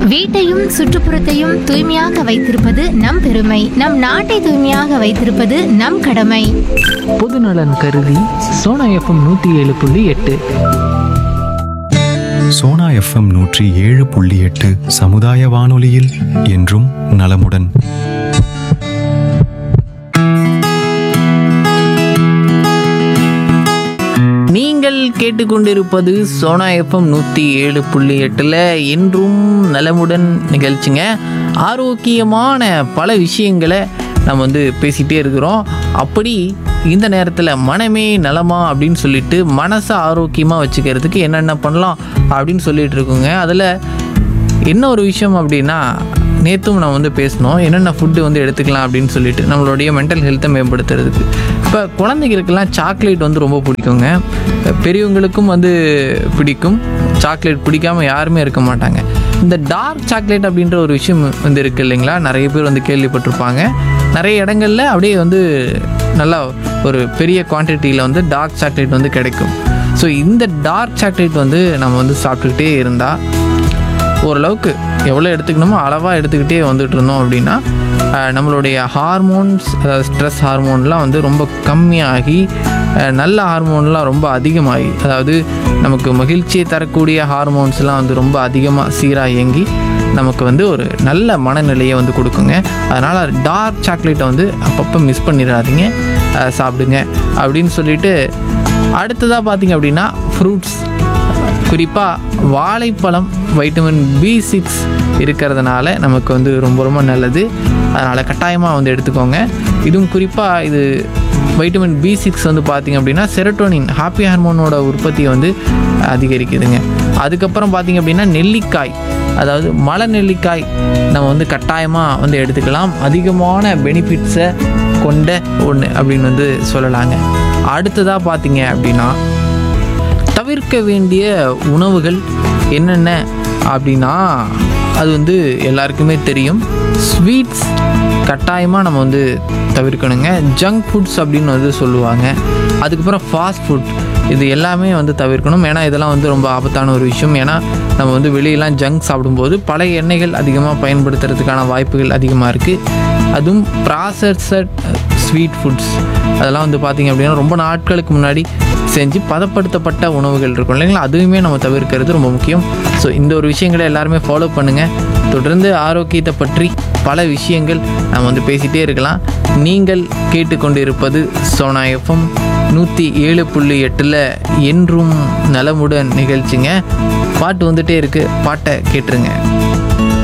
வீட்டையும் சுற்றுப்புறத்தையும் தூய்மையாக வைத்திருப்பது நம் பெருமை நம் நாட்டை தூய்மையாக வைத்திருப்பது நம் கடமை பொதுநலன் கருதி சோனா எஃப்எம் நூற்றி ஏழு புள்ளி எட்டு சோனா எஃப்எம் நூற்றி ஏழு புள்ளி எட்டு சமுதாய வானொலியில் என்றும் நலமுடன் நீங்கள் கேட்டுக்கொண்டிருப்பது சோனா எஃப்எம் நூற்றி ஏழு புள்ளி எட்டில் என்றும் நலமுடன் நிகழ்ச்சிங்க ஆரோக்கியமான பல விஷயங்களை நம்ம வந்து பேசிகிட்டே இருக்கிறோம் அப்படி இந்த நேரத்தில் மனமே நலமா அப்படின்னு சொல்லிட்டு மனசை ஆரோக்கியமாக வச்சுக்கிறதுக்கு என்னென்ன பண்ணலாம் அப்படின்னு சொல்லிட்டு இருக்கோங்க அதில் என்ன ஒரு விஷயம் அப்படின்னா நேற்றும் நம்ம வந்து பேசினோம் என்னென்ன ஃபுட்டு வந்து எடுத்துக்கலாம் அப்படின்னு சொல்லிட்டு நம்மளுடைய மென்டல் ஹெல்த்தை மேம்படுத்துறதுக்கு இப்போ குழந்தைகளுக்கெல்லாம் சாக்லேட் வந்து ரொம்ப பிடிக்குங்க பெரியவங்களுக்கும் வந்து பிடிக்கும் சாக்லேட் பிடிக்காம யாருமே இருக்க மாட்டாங்க இந்த டார்க் சாக்லேட் அப்படின்ற ஒரு விஷயம் வந்து இருக்குது இல்லைங்களா நிறைய பேர் வந்து கேள்விப்பட்டிருப்பாங்க நிறைய இடங்கள்ல அப்படியே வந்து நல்லா ஒரு பெரிய குவான்டிட்டியில் வந்து டார்க் சாக்லேட் வந்து கிடைக்கும் ஸோ இந்த டார்க் சாக்லேட் வந்து நம்ம வந்து சாப்பிட்டுக்கிட்டே இருந்தால் ஓரளவுக்கு எவ்வளோ எடுத்துக்கணுமோ அளவாக எடுத்துக்கிட்டே வந்துட்டு இருந்தோம் அப்படின்னா அஹ், நம்மளுடைய ஹார்மோன்ஸ் அதாவது ஸ்ட்ரெஸ் ஹார்மோன்லாம் வந்து ரொம்ப கம்மியாகி அஹ், நல்ல ஹார்மோன்லாம் ரொம்ப அதிகமாகி அதாவது நமக்கு மகிழ்ச்சியை தரக்கூடிய ஹார்மோன்ஸ்லாம் வந்து ரொம்ப அதிகமாக சீராக இயங்கி நமக்கு வந்து ஒரு நல்ல மனநிலையை வந்து கொடுக்குங்க அதனால் டார்க் சாக்லேட்டை வந்து அப்பப்போ மிஸ் பண்ணிடாதீங்க அஹ், சாப்பிடுங்க அப்படின்னு சொல்லிட்டு அடுத்ததாக பார்த்தீங்க அப்படின்னா ஃப்ரூட்ஸ் குறிப்பாக வாழைப்பழம் வைட்டமின் பி சிக்ஸ் இருக்கிறதுனால நமக்கு வந்து ரொம்ப ரொம்ப நல்லது அதனால் கட்டாயமாக வந்து எடுத்துக்கோங்க இதுவும் குறிப்பாக இது வைட்டமின் பி சிக்ஸ் வந்து பார்த்திங்க அப்படின்னா செரட்டோனின் ஹாப்பி ஹார்மோனோட உற்பத்தியை வந்து அதிகரிக்குதுங்க அதுக்கப்புறம் பார்த்திங்க அப்படின்னா நெல்லிக்காய் அதாவது மலை நெல்லிக்காய் நம்ம வந்து கட்டாயமாக வந்து எடுத்துக்கலாம் அதிகமான பெனிஃபிட்ஸை கொண்ட ஒன்று அப்படின்னு வந்து சொல்லலாங்க அடுத்ததாக பார்த்தீங்க அப்படின்னா தவிர்க்க வேண்டிய உணவுகள் என்னென்ன அப்படின்னா அது வந்து எல்லாருக்குமே தெரியும் ஸ்வீட்ஸ் கட்டாயமாக நம்ம வந்து தவிர்க்கணுங்க ஜங்க் ஃபுட்ஸ் அப்படின்னு வந்து சொல்லுவாங்க அதுக்கப்புறம் ஃபாஸ்ட் ஃபுட் இது எல்லாமே வந்து தவிர்க்கணும் ஏன்னா இதெல்லாம் வந்து ரொம்ப ஆபத்தான ஒரு விஷயம் ஏன்னா நம்ம வந்து வெளியெல்லாம் ஜங்க் சாப்பிடும்போது பழைய எண்ணெய்கள் அதிகமாக பயன்படுத்துறதுக்கான வாய்ப்புகள் அதிகமாக இருக்குது அதுவும் ப்ராசஸட் ஸ்வீட் ஃபுட்ஸ் அதெல்லாம் வந்து பார்த்திங்க அப்படின்னா ரொம்ப நாட்களுக்கு முன்னாடி செஞ்சு பதப்படுத்தப்பட்ட உணவுகள் இருக்கும் இல்லைங்களா அதுவுமே நம்ம தவிர்க்கிறது ரொம்ப முக்கியம் ஸோ இந்த ஒரு விஷயங்களை எல்லாருமே ஃபாலோ பண்ணுங்கள் தொடர்ந்து ஆரோக்கியத்தை பற்றி பல விஷயங்கள் நம்ம வந்து பேசிகிட்டே இருக்கலாம் நீங்கள் கேட்டுக்கொண்டு இருப்பது சோனா எஃப்எம் நூற்றி ஏழு புள்ளி எட்டில் என்றும் நலமுடன் நிகழ்ச்சிங்க பாட்டு வந்துட்டே இருக்குது பாட்டை கேட்டுருங்க